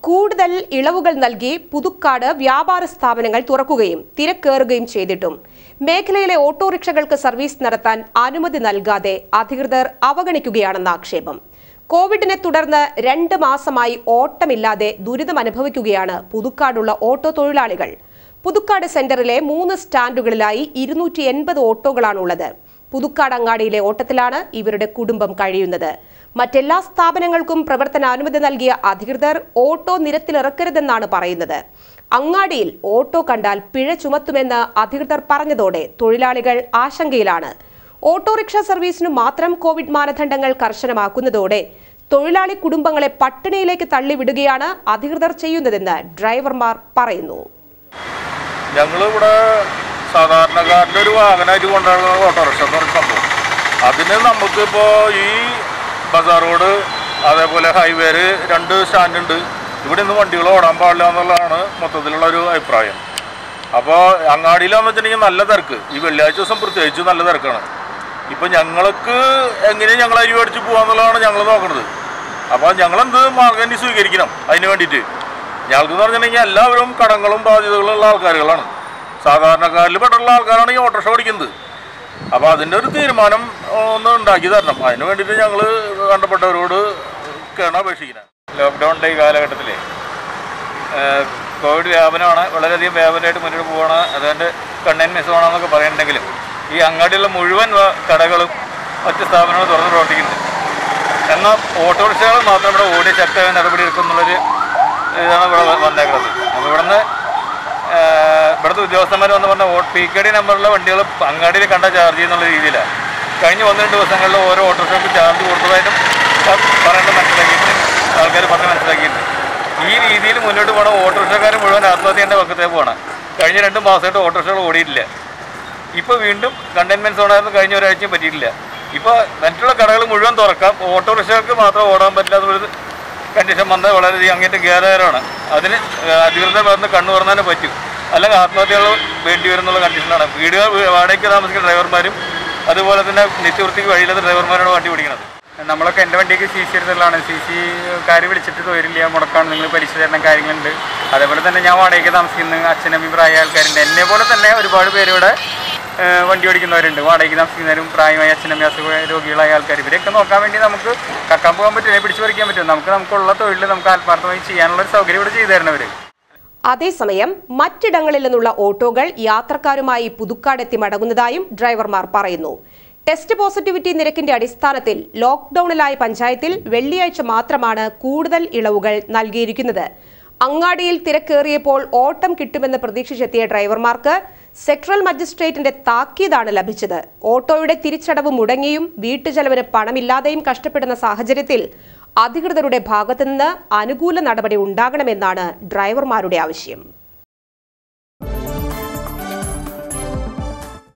കൂടുതൽ ഇളവുകൾ നൽകി പുതുക്കാട് വ്യാപാര സ്ഥാപനങ്ങൾ തുറക്കുകയും തിരക്കേറുകയും ചെയ്തിട്ടും മേഖലയിലെ ഓട്ടോറിക്ഷകൾക്ക് സർവീസ് നടത്താൻ അനുമതി നൽകാതെ അധികൃതർ അവഗണിക്കുകയാണെന്ന ആക്ഷേപം കോവിഡിനെ തുടർന്ന് രണ്ട് മാസമായി ഓട്ടമില്ലാതെ ദുരിതം അനുഭവിക്കുകയാണ് പുതുക്കാടുള്ള ഓട്ടോ തൊഴിലാളികൾ പുതുക്കാട് സെന്ററിലെ മൂന്ന് സ്റ്റാൻഡുകളിലായി ഇരുന്നൂറ്റി എൺപത് ഓട്ടോകളാണുള്ളത് പുതുക്കാട് അങ്ങാടിയിലെ ഓട്ടത്തിലാണ് ഇവരുടെ കുടുംബം കഴിയുന്നത് മറ്റെല്ലാ സ്ഥാപനങ്ങൾക്കും പ്രവർത്തനാനുമതി നൽകിയ അധികൃതർ ഓട്ടോ നിരത്തിലിറക്കരുതെന്നാണ് പറയുന്നത് അങ്ങാടിയിൽ ഓട്ടോ കണ്ടാൽ പിഴ ചുമത്തുമെന്ന് അധികൃതർ പറഞ്ഞതോടെ തൊഴിലാളികൾ ആശങ്കയിലാണ് ഓട്ടോറിക്ഷ സർവീസിനു മാത്രം കോവിഡ് മാനദണ്ഡങ്ങൾ കർശനമാക്കുന്നതോടെ തൊഴിലാളി കുടുംബങ്ങളെ പട്ടിണിയിലേക്ക് തള്ളിവിടുകയാണ് അധികൃതർ ചെയ്യുന്നതെന്ന് ഡ്രൈവർമാർ പറയുന്നു ഞങ്ങളിവിടെ സാധാരണക്കാരൻ്റെ ഒരു വാഹനമായിട്ട് കൊണ്ടുവരുന്ന ഓട്ടോറിക്ഷ എന്ന് പറഞ്ഞ സംഭവം അതിന് നമുക്കിപ്പോൾ ഈ ബസാർ റോഡ് അതേപോലെ ഹൈവേര് രണ്ട് സ്റ്റാൻഡുണ്ട് ഇവിടെ നിന്ന് വണ്ടികൾ ഓടാൻ പാടില്ല എന്നുള്ളതാണ് മൊത്തത്തിലുള്ള ഒരു അഭിപ്രായം അപ്പോൾ അങ്ങാടിയിലാന്ന് വെച്ചിട്ടുണ്ടെങ്കിൽ നല്ല തിരക്ക് ഈ വെള്ളിയാഴ്ച ദിവസം പ്രത്യേകിച്ച് നല്ല തിരക്കാണ് ഇപ്പം ഞങ്ങൾക്ക് എങ്ങനെ ഞങ്ങൾ അരി മേടിച്ച് പോകാന്നുള്ളതാണ് ഞങ്ങൾ നോക്കുന്നത് അപ്പോൾ ഞങ്ങളെന്ത് മാർഗം ഇനി സ്വീകരിക്കണം അതിന് വേണ്ടിയിട്ട് ഞങ്ങൾക്ക് എന്ന് പറഞ്ഞിട്ടുണ്ടെങ്കിൽ എല്ലാവരും കടങ്ങളും ബാധ്യതകളും ഉള്ള ആൾക്കാരുകളാണ് സാധാരണക്കാരിൽ പെട്ടുള്ള ആൾക്കാരാണ് ഈ ഓട്ടോറിക്ഷ ഓടിക്കുന്നത് അപ്പോൾ അതിൻ്റെ ഒരു തീരുമാനം ഒന്ന് ഉണ്ടാക്കി തരണം അതിന് വേണ്ടിയിട്ട് ഞങ്ങൾ ബന്ധപ്പെട്ടവരോട് കേണപേക്ഷിക്കുന്നത് ലോക്ക്ഡൗണിൻ്റെ ഈ കാലഘട്ടത്തിൽ കോവിഡ് വ്യാപനമാണ് വളരെയധികം വ്യാപനമായിട്ട് മുന്നോട്ട് പോകണം അതുകൊണ്ട് കണ്ടെയ്ൻമെൻസ് വേണമെന്നൊക്കെ പറയുന്നുണ്ടെങ്കിലും ഈ അങ്ങാടിയുള്ള മുഴുവൻ വ- കടകളും മറ്റ് സ്ഥാപനങ്ങളും തുറന്ന് പ്രവർത്തിക്കുന്നുണ്ട് എന്നാൽ ഓട്ടോറിക്ഷകൾ മാത്രം ഇവിടെ ഓടി ശക്തമായ നടപടി എടുക്കുന്നുള്ളൊരു ഇതാണ് ഇവിടെ വ- വന്നേക്കുന്നത് അപ്പോൾ ഇവിടുന്ന് ഏഹ്, ഇവിടുത്തെ ഉദ്യോഗസ്ഥന്മാർ വന്ന് പറഞ്ഞ ഓ പി കെ ഡി നമ്പറുള്ള വണ്ടികൾ അങ്ങാടിയിൽ കണ്ട ചാർജ് ചെയ്യുന്നുള്ള രീതിയിലാണ് കഴിഞ്ഞ ഒന്ന് രണ്ട് ദിവസങ്ങളിൽ ഓരോ ഓട്ടോറിക്ഷയ്ക്ക് ചാർജ് കൊടുത്തതായിട്ടും പറയേണ്ടത് മനസ്സിലാക്കിയിട്ടുണ്ട് ആൾക്കാർ പറഞ്ഞ് മനസ്സിലാക്കിയിട്ടുണ്ട് ഈ രീതിയിൽ മുന്നോട്ട് പോകണം ഓട്ടോറിക്ഷക്കാർ മുഴുവൻ ആത്മഹത്യൻ്റെ പക്കത്തേക്ക് പോകണം കഴിഞ്ഞ രണ്ട് മാസമായിട്ട് ഓട്ടോറിക്ഷകൾ ഓടിയിട്ടില്ല ഇപ്പോൾ വീണ്ടും കണ്ടെയ്ൻമെൻറ്റ് സോണായിരുന്നു കഴിഞ്ഞ ഒരാഴ്ചയും പറ്റിയിട്ടില്ല ഇപ്പോൾ മറ്റുള്ള കടകൾ മുഴുവൻ തുറക്കാം ഓട്ടോറിക്ഷകൾക്ക് മാത്രം ഓടാൻ പറ്റില്ലാത്തൊരു കണ്ടീഷൻ വന്നത് വളരെയധികം അങ്ങേറ്റം ഖേദകരമാണ് അതിന് അധികൃതർ പറഞ്ഞ് കണ്ണു തുറന്നാലേ പറ്റൂ അല്ലെങ്കിൽ ആത്മഹത്യകൾ വേണ്ടി വരുന്നുള്ള കണ്ടീഷനാണ് വീടുകൾ വാടകയ്ക്ക് താമസിക്കുന്ന ഡ്രൈവർമാരും അതുപോലെ തന്നെ നിത്യവൃത്തിക്ക് വഴിയില്ലാത്ത ഡ്രൈവർമാരാണ് വണ്ടി ഓടിക്കുന്നത് നമ്മളൊക്കെ എൻ്റെ വണ്ടിക്ക് സി സി എടുത്തുള്ളതാണ് സി സി കാര് വിളിച്ചിട്ട് തൊഴിലില്ല മുടക്കാണ് നിങ്ങൾ പലിശ തരുന്ന കാര്യങ്ങളുണ്ട് അതേപോലെ തന്നെ ഞാൻ വാടകയ്ക്ക് താമസിക്കുന്ന അച്ഛനമ്മയും പ്രായ ആൾക്കാരുണ്ട് എന്നെ പോലെ തന്നെ ഒരുപാട് പേര് ഇവിടെ ഏഹ്, വണ്ടി ഓടിക്കുന്നവരുണ്ട് വാടകയ്ക്ക് താമസിക്കുന്നവരും പ്രായമായ അച്ഛനമ്മയും അസുഖ രോഗികളായ ആൾക്കാർ ഇവരെയൊക്കെ നോക്കാൻ വേണ്ടി നമുക്ക് കക്കാൻ പോകാൻ പറ്റില്ല പിടിച്ചു പറിക്കാൻ പറ്റും നമുക്ക് നമുക്കുള്ള തൊഴിൽ നമുക്ക് ആത്മാർത്ഥമായി ചെയ്യാനുള്ള ഒരു സൗകര്യം ഇവിടെ ചെയ്തു തരുന്നവർ അതേസമയം മറ്റിടങ്ങളിൽ നിന്നുള്ള ഓട്ടോകൾ യാത്രക്കാരുമായി പുതുക്കാടെത്തി മടങ്ങുന്നതായും ഡ്രൈവർമാർ പറയുന്നു ടെസ്റ്റ് പോസിറ്റിവിറ്റി നിരക്കിന്റെ അടിസ്ഥാനത്തിൽ ലോക്ക്ഡൌണിലായ പഞ്ചായത്തിൽ വെള്ളിയാഴ്ച മാത്രമാണ് കൂടുതൽ ഇളവുകൾ നൽകിയിരിക്കുന്നത് അങ്ങാടിയിൽ തിരക്കേറിയപ്പോൾ ഓട്ടം കിട്ടുമെന്ന് പ്രതീക്ഷിച്ചെത്തിയ ഡ്രൈവർമാർക്ക് സെക്ടറൽ മജിസ്ട്രേറ്റിന്റെ താക്കീതാണ് ലഭിച്ചത് ഓട്ടോയുടെ തിരിച്ചടവ് മുടങ്ങിയും വീട്ടുചെലവിന് പണമില്ലാതെയും കഷ്ടപ്പെടുന്ന സാഹചര്യത്തിൽ അധികൃതരുടെ ഭാഗത്തുനിന്ന് അനുകൂല നടപടി ഉണ്ടാകണമെന്നാണ് ഡ്രൈവർമാരുടെ ആവശ്യം